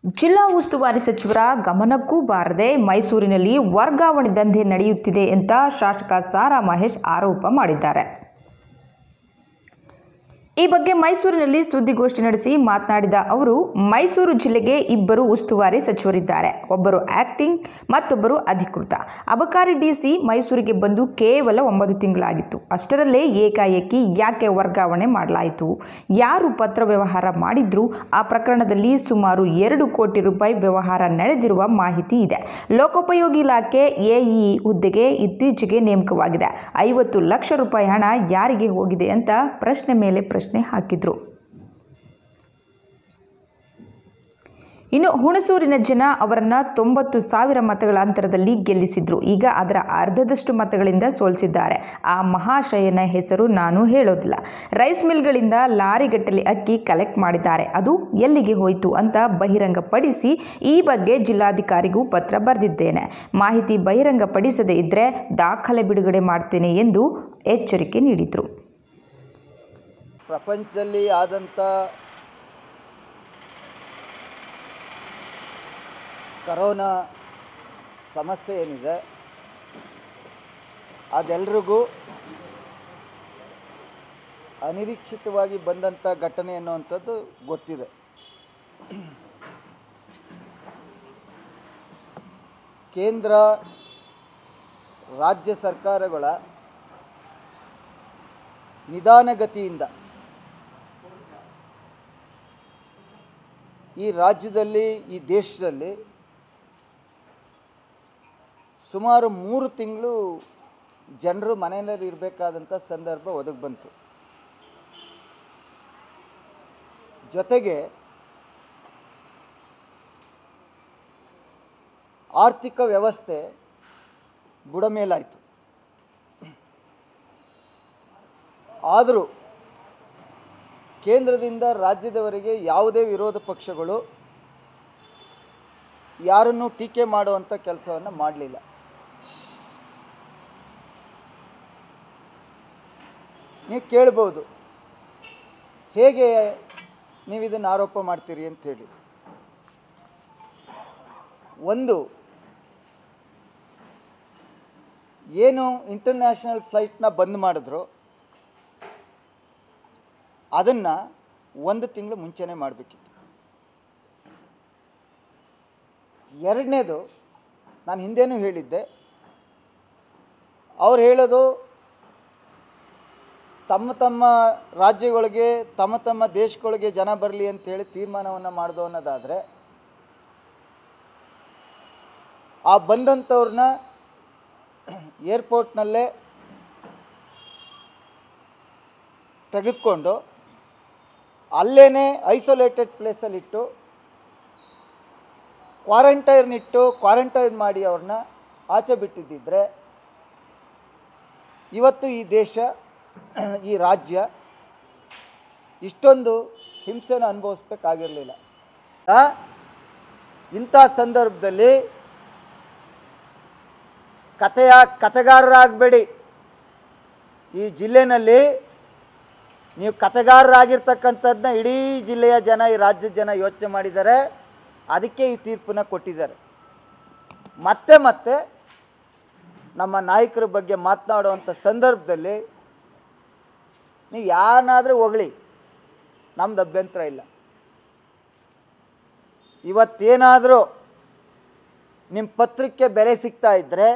ಜಿಲ್ಲಾ ಉಸ್ತುವಾರಿ ಸಚಿವರ ಗಮನಕ್ಕೂ ಬಾರದೆ ಮೈಸೂರಿನಲ್ಲಿ ವರ್ಗಾವಣೆ ದಂಧೆ ನಡೆಯುತ್ತಿದೆ ಅಂತ ಶಾಸಕ ಸಾರಾ ಮಹೇಶ್ ಆರೋಪ ಮಾಡಿದ್ದಾರೆ ಈ ಬಗ್ಗೆ ಮೈಸೂರಿನಲ್ಲಿ ಸುದ್ದಿಗೋಷ್ಠಿ ನಡೆಸಿ ಮಾತನಾಡಿದ ಅವರು ಮೈಸೂರು ಜಿಲ್ಲೆಗೆ ಇಬ್ಬರು ಉಸ್ತುವಾರಿ ಸಚಿವರಿದ್ದಾರೆ ಒಬ್ಬರು ಆಕ್ಟಿಂಗ್ ಮತ್ತೊಬ್ಬರು ಅಧಿಕೃತ ಅಬಕಾರಿ ಡಿಸಿ ಮೈಸೂರಿಗೆ ಬಂದು ಕೇವಲ ಒಂಬತ್ತು ತಿಂಗಳಾಗಿತ್ತು ಅಷ್ಟರಲ್ಲೇ ಏಕಾಏಕಿ ಯಾಕೆ ವರ್ಗಾವಣೆ ಮಾಡಲಾಯಿತು ಯಾರು ಪತ್ರ ವ್ಯವಹಾರ ಮಾಡಿದ್ರು ಆ ಪ್ರಕರಣದಲ್ಲಿ ಸುಮಾರು ಎರಡು ಕೋಟಿ ರೂಪಾಯಿ ವ್ಯವಹಾರ ನಡೆದಿರುವ ಮಾಹಿತಿ ಇದೆ ಲೋಕೋಪಯೋಗಿ ಇಲಾಖೆ ಎಇ ಹುದ್ದೆಗೆ ಇತ್ತೀಚೆಗೆ ನೇಮಕವಾಗಿದೆ ಐವತ್ತು ಲಕ್ಷ ರೂಪಾಯಿ ಹಣ ಯಾರಿಗೆ ಹೋಗಿದೆ ಅಂತ ಪ್ರಶ್ನೆ ಮೇಲೆ ಪ್ರಶ್ನೆ ಹಾಕಿದ್ರು ಇನ್ನು ಹುಣಸೂರಿನ ಜನ ಅವರನ್ನ ತೊಂಬತ್ತು ಸಾವಿರ ಮತಗಳ ಅಂತರದಲ್ಲಿ ಗೆಲ್ಲಿಸಿದ್ರು ಈಗ ಅದರ ಅರ್ಧದಷ್ಟು ಮತಗಳಿಂದ ಸೋಲಿಸಿದ್ದಾರೆ ಆ ಮಹಾಶಯನ ಹೆಸರು ನಾನು ಹೇಳೋದಿಲ್ಲ ರೈಸ್ ಮಿಲ್ಗಳಿಂದ ಲಾರಿಗಟ್ಟಲೆ ಅಕ್ಕಿ ಕಲೆಕ್ಟ್ ಮಾಡಿದ್ದಾರೆ ಅದು ಎಲ್ಲಿಗೆ ಹೋಯಿತು ಅಂತ ಬಹಿರಂಗಪಡಿಸಿ ಈ ಬಗ್ಗೆ ಜಿಲ್ಲಾಧಿಕಾರಿಗೂ ಪತ್ರ ಬರೆದಿದ್ದೇನೆ ಮಾಹಿತಿ ಬಹಿರಂಗಪಡಿಸದೇ ಇದ್ದರೆ ದಾಖಲೆ ಬಿಡುಗಡೆ ಮಾಡ್ತೇನೆ ಎಂದು ಎಚ್ಚರಿಕೆ ನೀಡಿದರು ಪ್ರಪಂಚದಲ್ಲಿ ಆದಂಥ ಕರೋನಾ ಸಮಸ್ಯೆ ಏನಿದೆ ಅದೆಲ್ರಿಗೂ ಅನಿರೀಕ್ಷಿತವಾಗಿ ಬಂದಂಥ ಘಟನೆ ಅನ್ನುವಂಥದ್ದು ಗೊತ್ತಿದೆ ಕೇಂದ್ರ ರಾಜ್ಯ ಸರ್ಕಾರಗಳ ನಿಧಾನಗತಿಯಿಂದ ಈ ರಾಜ್ಯದಲ್ಲಿ ಈ ದೇಶದಲ್ಲಿ ಸುಮಾರು ಮೂರು ತಿಂಗಳು ಜನರು ಮನೆಯಲ್ಲಿ ಇರಬೇಕಾದಂಥ ಸಂದರ್ಭ ಒದಗಿ ಬಂತು ಜೊತೆಗೆ ಆರ್ಥಿಕ ವ್ಯವಸ್ಥೆ ಬುಡಮೇಲಾಯಿತು ಆದರೂ ಕೇಂದ್ರದಿಂದ ರಾಜ್ಯದವರೆಗೆ ಯಾವುದೇ ವಿರೋಧ ಪಕ್ಷಗಳು ಯಾರನ್ನೂ ಟೀಕೆ ಮಾಡುವಂಥ ಕೆಲಸವನ್ನು ಮಾಡಲಿಲ್ಲ ನೀವು ಕೇಳ್ಬೋದು ಹೇಗೆ ನೀವು ಇದನ್ನು ಆರೋಪ ಮಾಡ್ತೀರಿ ಅಂಥೇಳಿ ಒಂದು ಏನು ಇಂಟರ್ನ್ಯಾಷನಲ್ ಫ್ಲೈಟ್ನ ಬಂದ್ ಮಾಡಿದ್ರು ಅದನ್ನು ಒಂದು ತಿಂಗಳು ಮುಂಚೆನೇ ಮಾಡಬೇಕಿತ್ತು ಎರಡನೇದು ನಾನು ಹಿಂದೆನೂ ಹೇಳಿದ್ದೆ ಅವ್ರು ಹೇಳೋದು ತಮ್ಮ ತಮ್ಮ ರಾಜ್ಯಗಳಿಗೆ ತಮ್ಮ ತಮ್ಮ ದೇಶಗಳಿಗೆ ಜನ ಬರಲಿ ಅಂತೇಳಿ ತೀರ್ಮಾನವನ್ನು ಮಾಡ್ದು ಅನ್ನೋದಾದರೆ ಆ ಬಂದಂಥವ್ರನ್ನ ಏರ್ಪೋರ್ಟ್ನಲ್ಲೇ ತೆಗೆದುಕೊಂಡು ಅಲ್ಲೇ ಐಸೋಲೇಟೆಡ್ ಪ್ಲೇಸಲ್ಲಿಟ್ಟು ಕ್ವಾರಂಟೈನ್ ಇಟ್ಟು ಕ್ವಾರಂಟೈನ್ ಮಾಡಿ ಅವ್ರನ್ನ ಆಚೆ ಬಿಟ್ಟಿದ್ದಿದ್ರೆ ಇವತ್ತು ಈ ದೇಶ ಈ ರಾಜ್ಯ ಇಷ್ಟೊಂದು ಹಿಂಸೆನ ಅನುಭವಿಸ್ಬೇಕಾಗಿರಲಿಲ್ಲ ಆ, ಇಂಥ ಸಂದರ್ಭದಲ್ಲಿ ಕಥೆಯ ಕಥೆಗಾರರಾಗಬೇಡಿ ಈ ಜಿಲ್ಲೆನಲ್ಲಿ ನೀವು ಕಥೆಗಾರರಾಗಿರ್ತಕ್ಕಂಥದ್ದನ್ನ ಇಡೀ ಜಿಲ್ಲೆಯ ಜನ ಈ ರಾಜ್ಯದ ಜನ ಯೋಚನೆ ಮಾಡಿದ್ದಾರೆ ಅದಕ್ಕೆ ಈ ತೀರ್ಪನ್ನ ಕೊಟ್ಟಿದ್ದಾರೆ ಮತ್ತೆ ಮತ್ತೆ ನಮ್ಮ ನಾಯಕರ ಬಗ್ಗೆ ಮಾತನಾಡುವಂಥ ಸಂದರ್ಭದಲ್ಲಿ ನೀವು ಯಾರನ್ನಾದರೂ ಹೊಗಳಿ ನಮ್ದು ಅಭ್ಯಂತರ ಇಲ್ಲ ಇವತ್ತೇನಾದರೂ ನಿಮ್ಮ ಪತ್ರಕ್ಕೆ ಬೆಲೆ ಸಿಗ್ತಾ ಇದ್ದರೆ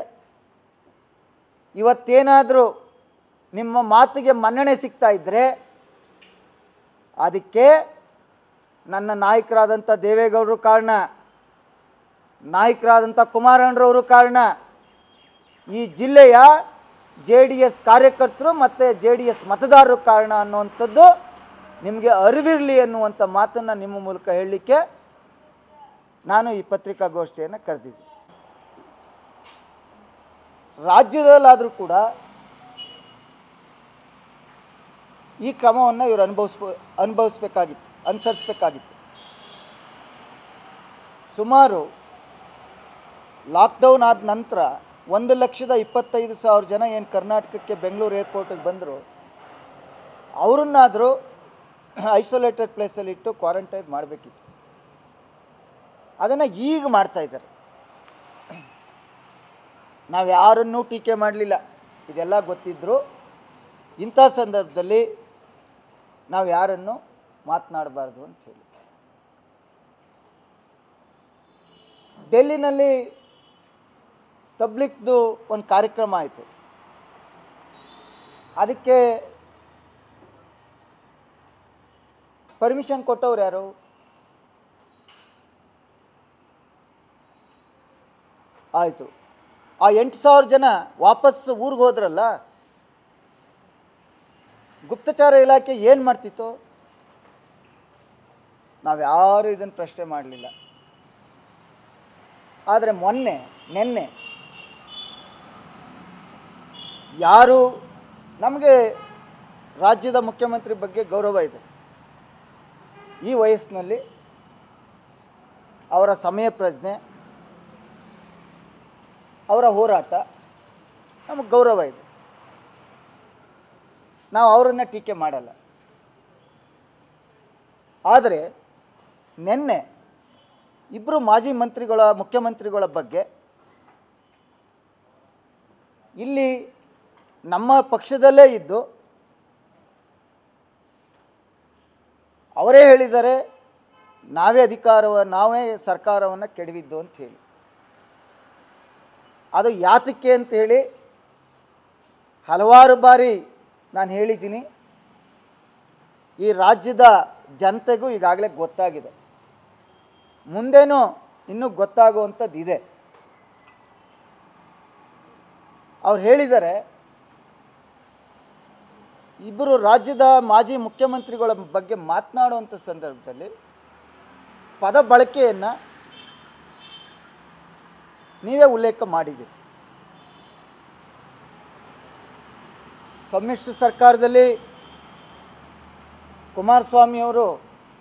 ಇವತ್ತೇನಾದರೂ ನಿಮ್ಮ ಮಾತಿಗೆ ಮನ್ನಣೆ ಸಿಗ್ತಾ ಇದ್ದರೆ ಅದಕ್ಕೆ ನನ್ನ ನಾಯಕರಾದಂಥ ದೇವೇಗೌಡರು ಕಾರಣ ನಾಯಕರಾದಂಥ ಕುಮಾರಣ್ಣರವರು ಕಾರಣ ಈ ಜಿಲ್ಲೆಯ ಜೆ ಡಿ ಎಸ್ ಕಾರ್ಯಕರ್ತರು ಮತ್ತು ಜೆ ಡಿ ಎಸ್ ಮತದಾರರು ಕಾರಣ ಅನ್ನುವಂಥದ್ದು ನಿಮಗೆ ಅರಿವಿರಲಿ ಅನ್ನುವಂಥ ಮಾತನ್ನು ನಿಮ್ಮ ಮೂಲಕ ಹೇಳಲಿಕ್ಕೆ ನಾನು ಈ ಪತ್ರಿಕಾಗೋಷ್ಠಿಯನ್ನು ಕರೆದಿದ್ದೆ ರಾಜ್ಯದಲ್ಲಾದರೂ ಕೂಡ ಈ ಕ್ರಮವನ್ನು ಇವರು ಅನುಭವಿಸ್ಬೋ ಅನುಭವಿಸ್ಬೇಕಾಗಿತ್ತು ಅನುಸರಿಸ್ಬೇಕಾಗಿತ್ತು ಸುಮಾರು ಲಾಕ್ಡೌನ್ ಆದ ನಂತರ ಒಂದು ಲಕ್ಷದ ಇಪ್ಪತ್ತೈದು ಸಾವಿರ ಜನ ಏನು ಕರ್ನಾಟಕಕ್ಕೆ ಬೆಂಗಳೂರು ಏರ್ಪೋರ್ಟಿಗೆ ಬಂದರು ಅವರನ್ನಾದರೂ ಐಸೋಲೇಟೆಡ್ ಪ್ಲೇಸಲ್ಲಿ ಇಟ್ಟು ಕ್ವಾರಂಟೈನ್ ಮಾಡಬೇಕಿತ್ತು ಅದನ್ನು ಈಗ ಮಾಡ್ತಾ ಇದ್ದಾರೆ ನಾವು ಯಾರನ್ನೂ ಟೀಕೆ ಮಾಡಲಿಲ್ಲ ಇದೆಲ್ಲ ಗೊತ್ತಿದ್ದರೂ ಇಂಥ ಸಂದರ್ಭದಲ್ಲಿ ನಾವು ಯಾರನ್ನು ಮಾತನಾಡಬಾರ್ದು ಅಂತ ಹೇಳಿ ಡೆಲ್ಲಿನಲ್ಲಿ ತಬ್ಲಿಕ್ದು ಒಂದು ಕಾರ್ಯಕ್ರಮ ಆಯಿತು ಅದಕ್ಕೆ ಪರ್ಮಿಷನ್ ಕೊಟ್ಟವ್ರು ಯಾರು ಆಯಿತು ಆ ಎಂಟು ಸಾವಿರ ಜನ ವಾಪಸ್ ಊರಿಗೆ ಹೋದ್ರಲ್ಲ ಗುಪ್ತಚಾರ ಇಲಾಖೆ ಏನು ಮಾಡ್ತಿತ್ತು ನಾವು ಯಾರು ಇದನ್ನು ಪ್ರಶ್ನೆ ಮಾಡಲಿಲ್ಲ ಆದರೆ ಮೊನ್ನೆ ನಿನ್ನೆ ಯಾರು ನಮಗೆ ರಾಜ್ಯದ ಮುಖ್ಯಮಂತ್ರಿ ಬಗ್ಗೆ ಗೌರವ ಇದೆ ಈ ವಯಸ್ಸಿನಲ್ಲಿ ಅವರ ಸಮಯ ಪ್ರಜ್ಞೆ ಅವರ ಹೋರಾಟ ನಮಗೆ ಗೌರವ ಇದೆ ನಾವು ಅವರನ್ನು ಟೀಕೆ ಮಾಡಲ್ಲ ಆದರೆ ನಿನ್ನೆ ಇಬ್ಬರು ಮಾಜಿ ಮಂತ್ರಿಗಳ ಮುಖ್ಯಮಂತ್ರಿಗಳ ಬಗ್ಗೆ ಇಲ್ಲಿ ನಮ್ಮ ಪಕ್ಷದಲ್ಲೇ ಇದ್ದು ಅವರೇ ಹೇಳಿದ್ದಾರೆ ನಾವೇ ಅಧಿಕಾರವ ನಾವೇ ಸರ್ಕಾರವನ್ನು ಕೆಡವಿದ್ದು ಅಂತ ಹೇಳಿ ಅದು ಯಾತಕ್ಕೆ ಅಂತ ಹೇಳಿ ಹಲವಾರು ಬಾರಿ ನಾನು ಹೇಳಿದ್ದೀನಿ ಈ ರಾಜ್ಯದ ಜನತೆಗೂ ಈಗಾಗಲೇ ಗೊತ್ತಾಗಿದೆ ಮುಂದೇನೂ ಇನ್ನೂ ಗೊತ್ತಾಗುವಂಥದ್ದು ಇದೆ ಅವ್ರು ಹೇಳಿದ್ದಾರೆ ಇಬ್ಬರು ರಾಜ್ಯದ ಮಾಜಿ ಮುಖ್ಯಮಂತ್ರಿಗಳ ಬಗ್ಗೆ ಮಾತನಾಡುವಂಥ ಸಂದರ್ಭದಲ್ಲಿ ಪದ ಬಳಕೆಯನ್ನು ನೀವೇ ಉಲ್ಲೇಖ ಮಾಡಿದ್ದೀರಿ ಸಮ್ಮಿಶ್ರ ಸರ್ಕಾರದಲ್ಲಿ ಕುಮಾರಸ್ವಾಮಿಯವರು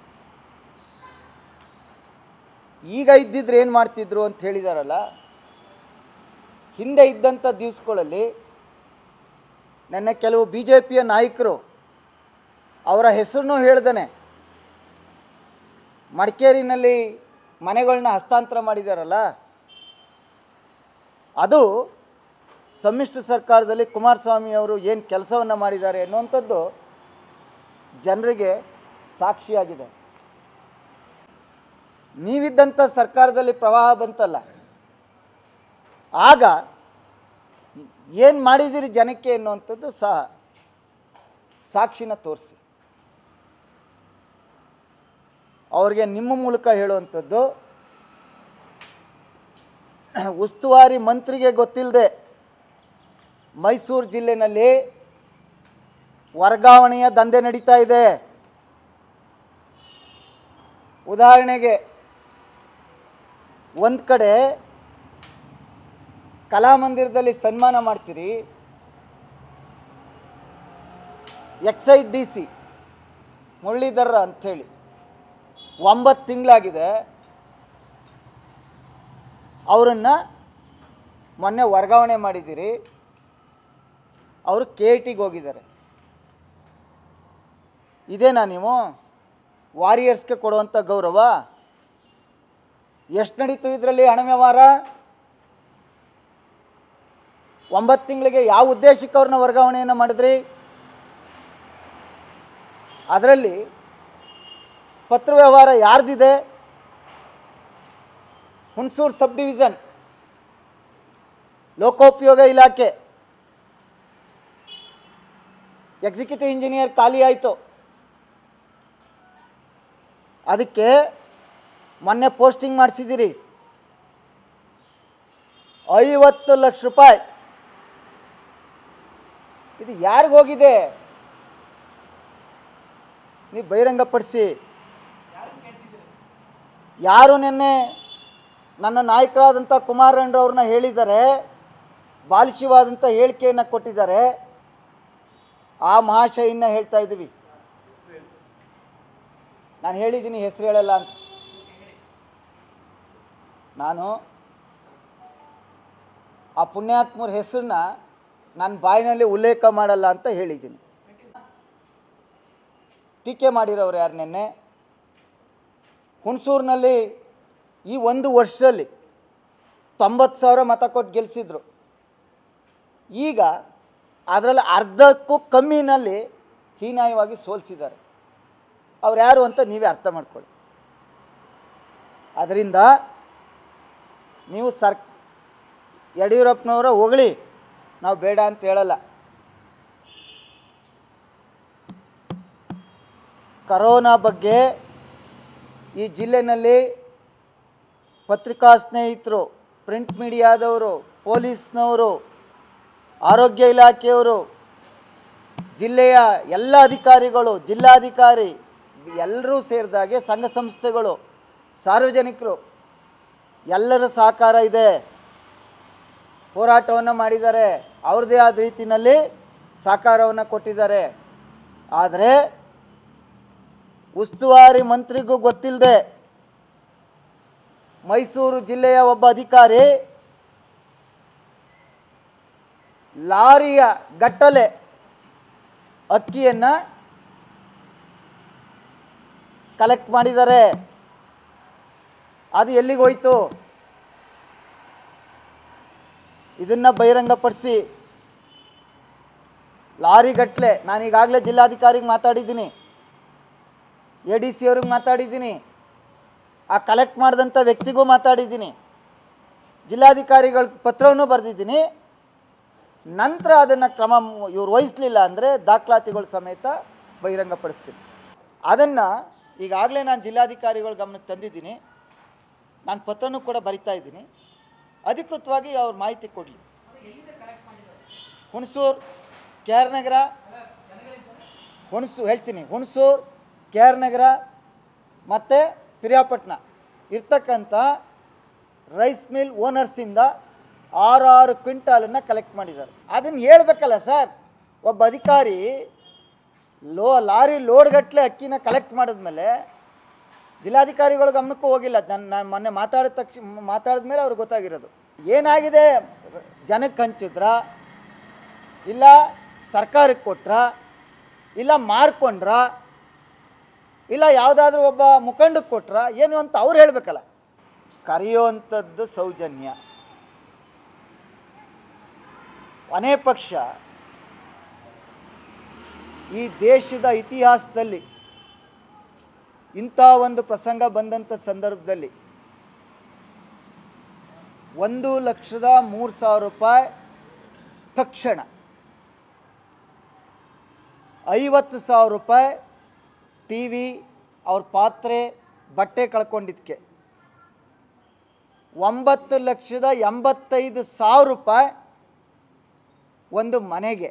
ಈಗ ಇದ್ದಿದ್ರೆ ಏನು ಮಾಡ್ತಿದ್ರು ಅಂತ ಹೇಳಿದಾರಲ್ಲ ಹಿಂದೆ ಇದ್ದಂಥ ದಿವಸಗಳಲ್ಲಿ ನನ್ನ ಕೆಲವು ಬಿ ಜೆ ಪಿಯ ನಾಯಕರು ಅವರ ಹೆಸರನ್ನು ಹೇಳ್ದಾನೆ ಮಡಿಕೇರಿನಲ್ಲಿ ಮನೆಗಳನ್ನ ಹಸ್ತಾಂತರ ಮಾಡಿದಾರಲ್ಲ ಅದು ಸಮ್ಮಿಶ್ರ ಸರ್ಕಾರದಲ್ಲಿ ಕುಮಾರಸ್ವಾಮಿ ಅವರು ಏನು ಕೆಲಸವನ್ನು ಮಾಡಿದ್ದಾರೆ ಅನ್ನುವಂಥದ್ದು ಜನರಿಗೆ ಸಾಕ್ಷಿಯಾಗಿದೆ ನೀವಿದ್ದಂಥ ಸರ್ಕಾರದಲ್ಲಿ ಪ್ರವಾಹ ಬಂತಲ್ಲ ಆಗ ಏನು ಮಾಡಿದಿರಿ ಜನಕ್ಕೆ ಅನ್ನುವಂಥದ್ದು ಸಹ ಸಾಕ್ಷಿನ ತೋರಿಸಿ ಅವ್ರಿಗೆ ನಿಮ್ಮ ಮೂಲಕ ಹೇಳುವಂಥದ್ದು ಉಸ್ತುವಾರಿ ಮಂತ್ರಿಗೆ ಗೊತ್ತಿಲ್ಲದೆ ಮೈಸೂರು ಜಿಲ್ಲೆನಲ್ಲಿ ವರ್ಗಾವಣೆಯ ದಂಧೆ ನಡೀತಾ ಇದೆ ಉದಾಹರಣೆಗೆ ಒಂದು ಕಡೆ ಕಲಾಮಂದಿರದಲ್ಲಿ ಸನ್ಮಾನ ಮಾಡ್ತೀರಿ ಎಕ್ಸೈಡ್ ಡಿ ಸಿ ಮುರಳೀಧರ ಅಂಥೇಳಿ ಒಂಬತ್ತು ತಿಂಗಳಾಗಿದೆ ಅವರನ್ನು ಮೊನ್ನೆ ವರ್ಗಾವಣೆ ಮಾಡಿದ್ದೀರಿ ಅವರು ಕೆ ಟಿಗೆ ಹೋಗಿದ್ದಾರೆ ಇದೇನಾ ನೀವು ವಾರಿಯರ್ಸ್ಗೆ ಕೊಡುವಂಥ ಗೌರವ ಎಷ್ಟು ನಡೀತು ಇದರಲ್ಲಿ ಹಣ ವ್ಯವಹಾರ ಒಂಬತ್ತು ತಿಂಗಳಿಗೆ ಯಾವ ಉದ್ದೇಶಕ್ಕೆ ಅವ್ರನ್ನ ವರ್ಗಾವಣೆಯನ್ನು ಮಾಡಿದ್ರಿ ಅದರಲ್ಲಿ ಪತ್ರ ವ್ಯವಹಾರ ಯಾರ್ದಿದೆ ಹುಣಸೂರು ಸಬ್ ಡಿವಿಷನ್ ಲೋಕೋಪಯೋಗ ಇಲಾಖೆ ಎಕ್ಸಿಕ್ಯೂಟಿವ್ ಇಂಜಿನಿಯರ್ ಖಾಲಿ ಆಯಿತು ಅದಕ್ಕೆ ಮೊನ್ನೆ ಪೋಸ್ಟಿಂಗ್ ಮಾಡಿಸಿದ್ದೀರಿ ಐವತ್ತು ಲಕ್ಷ ರೂಪಾಯಿ ಇದು ಯಾರಿಗೆ ಹೋಗಿದೆ ನೀವು ಬಹಿರಂಗಪಡಿಸಿ ಯಾರು ನಿನ್ನೆ ನನ್ನ ನಾಯಕರಾದಂಥ ಕುಮಾರಣ್ಣವ್ರನ್ನ ಹೇಳಿದ್ದಾರೆ ಬಾಲಿಶವಾದಂಥ ಹೇಳಿಕೆಯನ್ನು ಕೊಟ್ಟಿದ್ದಾರೆ ಆ ಮಹಾಶಯನ್ನ ಹೇಳ್ತಾ ಇದ್ದೀವಿ ನಾನು ಹೇಳಿದ್ದೀನಿ ಹೆಸರು ಹೇಳಲ್ಲ ಅಂತ ನಾನು ಆ ಪುಣ್ಯಾತ್ಮರ ಹೆಸರನ್ನ ನನ್ನ ಬಾಯಿನಲ್ಲಿ ಉಲ್ಲೇಖ ಮಾಡಲ್ಲ ಅಂತ ಹೇಳಿದ್ದೀನಿ ಟೀಕೆ ಮಾಡಿರೋರು ಯಾರು ನಿನ್ನೆ ಹುಣಸೂರಿನಲ್ಲಿ ಈ ಒಂದು ವರ್ಷದಲ್ಲಿ ತೊಂಬತ್ತು ಸಾವಿರ ಮತ ಕೊಟ್ಟು ಗೆಲ್ಲಿಸಿದ್ರು ಈಗ ಅದರಲ್ಲಿ ಅರ್ಧಕ್ಕೂ ಕಮ್ಮಿನಲ್ಲಿ ಹೀನಾಯವಾಗಿ ಸೋಲಿಸಿದ್ದಾರೆ ಅವ್ರು ಯಾರು ಅಂತ ನೀವೇ ಅರ್ಥ ಮಾಡ್ಕೊಳ್ಳಿ ಅದರಿಂದ ನೀವು ಸರ್ ಯಡಿಯೂರಪ್ಪನವರ ಹೊಗಳಿ ನಾವು ಬೇಡ ಅಂತ ಹೇಳಲ್ಲ ಕರೋನಾ ಬಗ್ಗೆ ಈ ಜಿಲ್ಲೆನಲ್ಲಿ ಪತ್ರಿಕಾ ಸ್ನೇಹಿತರು ಪ್ರಿಂಟ್ ಮೀಡಿಯಾದವರು ಪೊಲೀಸ್ನವರು ಆರೋಗ್ಯ ಇಲಾಖೆಯವರು ಜಿಲ್ಲೆಯ ಎಲ್ಲ ಅಧಿಕಾರಿಗಳು ಜಿಲ್ಲಾಧಿಕಾರಿ ಎಲ್ಲರೂ ಸೇರಿದಾಗೆ ಸಂಘ ಸಂಸ್ಥೆಗಳು ಸಾರ್ವಜನಿಕರು ಎಲ್ಲರ ಸಹಕಾರ ಇದೆ ಹೋರಾಟವನ್ನು ಮಾಡಿದ್ದಾರೆ ಅವ್ರದ್ದೇ ಆದ ರೀತಿಯಲ್ಲಿ ಸಹಕಾರವನ್ನು ಕೊಟ್ಟಿದ್ದಾರೆ ಆದರೆ ಉಸ್ತುವಾರಿ ಮಂತ್ರಿಗೂ ಗೊತ್ತಿಲ್ಲದೆ ಮೈಸೂರು ಜಿಲ್ಲೆಯ ಒಬ್ಬ ಅಧಿಕಾರಿ ಲಾರಿಯ ಗಟ್ಟಲೆ ಅಕ್ಕಿಯನ್ನು ಕಲೆಕ್ಟ್ ಮಾಡಿದ್ದಾರೆ ಅದು ಎಲ್ಲಿಗೆ ಹೋಯ್ತು ಇದನ್ನು ಬಹಿರಂಗಪಡಿಸಿ ಲಾರಿ ಗಟ್ಟಲೆ ನಾನು ಈಗಾಗಲೇ ಜಿಲ್ಲಾಧಿಕಾರಿಗೆ ಮಾತಾಡಿದ್ದೀನಿ ಎ ಡಿ ಸಿ ಅವ್ರಿಗೆ ಮಾತಾಡಿದ್ದೀನಿ ಆ ಕಲೆಕ್ಟ್ ಮಾಡಿದಂಥ ವ್ಯಕ್ತಿಗೂ ಮಾತಾಡಿದ್ದೀನಿ ಜಿಲ್ಲಾಧಿಕಾರಿಗಳ ಪತ್ರವನ್ನು ಬರೆದಿದ್ದೀನಿ ನಂತರ ಅದನ್ನು ಕ್ರಮ ಇವ್ರು ವಹಿಸಲಿಲ್ಲ ಅಂದರೆ ದಾಖಲಾತಿಗಳ ಸಮೇತ ಬಹಿರಂಗಪಡಿಸ್ತೀನಿ ಅದನ್ನು ಈಗಾಗಲೇ ನಾನು ಜಿಲ್ಲಾಧಿಕಾರಿಗಳ ಗಮನಕ್ಕೆ ತಂದಿದ್ದೀನಿ ನಾನು ಪತ್ರನೂ ಕೂಡ ಬರಿತಾ ಇದ್ದೀನಿ ಅಧಿಕೃತವಾಗಿ ಅವ್ರ ಮಾಹಿತಿ ಕೊಡಲಿ ಹುಣಸೂರು ಕೆ ಆರ್ ನಗರ ಹುಣಸು ಹೇಳ್ತೀನಿ ಹುಣಸೂರು ಕೆ ಆರ್ ನಗರ ಮತ್ತು ಪಿರಿಯಾಪಟ್ಟಣ ಇರ್ತಕ್ಕಂಥ ರೈಸ್ ಮಿಲ್ ಓನರ್ಸಿಂದ ಆರಾರು ಕ್ವಿಂಟಾಲನ್ನು ಕಲೆಕ್ಟ್ ಮಾಡಿದ್ದಾರೆ ಅದನ್ನು ಹೇಳ್ಬೇಕಲ್ಲ ಸರ್ ಒಬ್ಬ ಅಧಿಕಾರಿ ಲೋ ಲಾರಿ ಲೋಡ್ಗಟ್ಟಲೆ ಅಕ್ಕಿನ ಕಲೆಕ್ಟ್ ಮಾಡಿದ್ಮೇಲೆ ಜಿಲ್ಲಾಧಿಕಾರಿಗಳ ಗಮನಕ್ಕೂ ಹೋಗಿಲ್ಲ ನಾನು ನಾನು ಮೊನ್ನೆ ಮಾತಾಡಿದ ತಕ್ಷಣ ಮಾತಾಡಿದ ಮೇಲೆ ಅವ್ರಿಗೆ ಗೊತ್ತಾಗಿರೋದು ಏನಾಗಿದೆ ಜನಕ್ಕೆ ಹಂಚಿದ್ರ ಇಲ್ಲ ಸರ್ಕಾರಕ್ಕೆ ಕೊಟ್ರ ಇಲ್ಲ ಮಾರ್ಕೊಂಡ್ರ ಇಲ್ಲ ಯಾವುದಾದ್ರೂ ಒಬ್ಬ ಮುಖಂಡಕ್ಕೆ ಕೊಟ್ರ ಏನು ಅಂತ ಅವ್ರು ಹೇಳಬೇಕಲ್ಲ ಕರೆಯುವಂಥದ್ದು ಸೌಜನ್ಯ ಕೊನೆ ಪಕ್ಷ ಈ ದೇಶದ ಇತಿಹಾಸದಲ್ಲಿ ಇಂಥ ಒಂದು ಪ್ರಸಂಗ ಬಂದಂಥ ಸಂದರ್ಭದಲ್ಲಿ ಒಂದು ಲಕ್ಷದ ಮೂರು ಸಾವಿರ ರೂಪಾಯಿ ತಕ್ಷಣ ಐವತ್ತು ಸಾವಿರ ರೂಪಾಯಿ ಟಿ ವಿ ಅವ್ರ ಪಾತ್ರೆ ಬಟ್ಟೆ ಕಳ್ಕೊಂಡಿದ್ದಕ್ಕೆ ಒಂಬತ್ತು ಲಕ್ಷದ ಎಂಬತ್ತೈದು ಸಾವಿರ ರೂಪಾಯಿ ಒಂದು ಮನೆಗೆ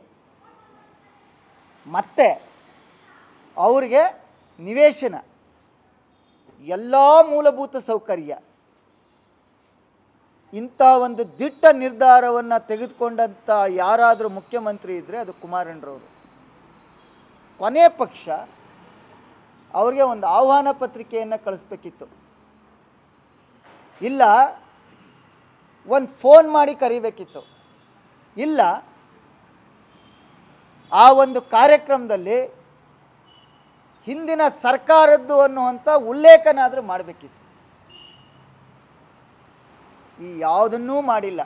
ಮತ್ತೆ ಅವ್ರಿಗೆ ನಿವೇಶನ ಎಲ್ಲ ಮೂಲಭೂತ ಸೌಕರ್ಯ ಇಂಥ ಒಂದು ದಿಟ್ಟ ನಿರ್ಧಾರವನ್ನು ತೆಗೆದುಕೊಂಡಂಥ ಯಾರಾದರೂ ಮುಖ್ಯಮಂತ್ರಿ ಇದ್ದರೆ ಅದು ಕುಮಾರಣ್ಣರವರು ಕೊನೆ ಪಕ್ಷ ಅವ್ರಿಗೆ ಒಂದು ಆಹ್ವಾನ ಪತ್ರಿಕೆಯನ್ನು ಕಳಿಸ್ಬೇಕಿತ್ತು ಇಲ್ಲ ಒಂದು ಫೋನ್ ಮಾಡಿ ಕರಿಬೇಕಿತ್ತು ಇಲ್ಲ ಆ ಒಂದು ಕಾರ್ಯಕ್ರಮದಲ್ಲಿ ಹಿಂದಿನ ಸರ್ಕಾರದ್ದು ಅನ್ನುವಂಥ ಉಲ್ಲೇಖನಾದರೂ ಮಾಡಬೇಕಿತ್ತು ಈ ಯಾವುದನ್ನೂ ಮಾಡಿಲ್ಲ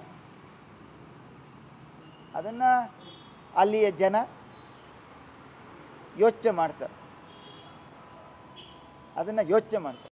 ಅದನ್ನು ಅಲ್ಲಿಯ ಜನ ಯೋಚನೆ ಮಾಡ್ತಾರೆ ಅದನ್ನು ಯೋಚನೆ ಮಾಡ್ತಾರೆ